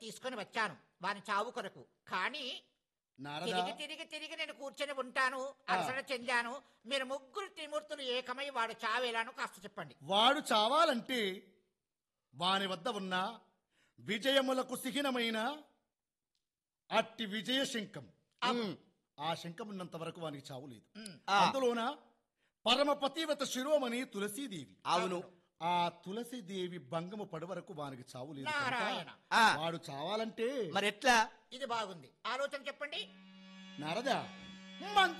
తీసుకొని వచ్చాను వాని చావు కొరకు కానీ నారదా తిరిగి తిరిగి తిరిగి నేను కూర్చొని ఉంటాను అలసట చెందాను మీరు ముగ్గురు త్రిమూర్తులు ఏకమై వాడు చావేలాను కాస్త చెప్పండి వాడు చావాలంటే వాని వద్ద ఉన్న విజయములకు సిహినమైన అట్టి విజయ శంఖం ఉమ్, ఆ శంఖం ఉన్నంత వరకు వానికి చావు లేదు ఆ. అందులోన పరమ పతివ్రత శిరోమణి తులసీదేవి అవును ఆ తులసీదేవి భంగము పడి వరకు వానికి చావు లేదు కనుక నారాయణ ఆ. వాడు చావాలంటే మరి ఎట్లా ఇది బాగుంది ఆలోచన చెప్పండి నారదా మంచి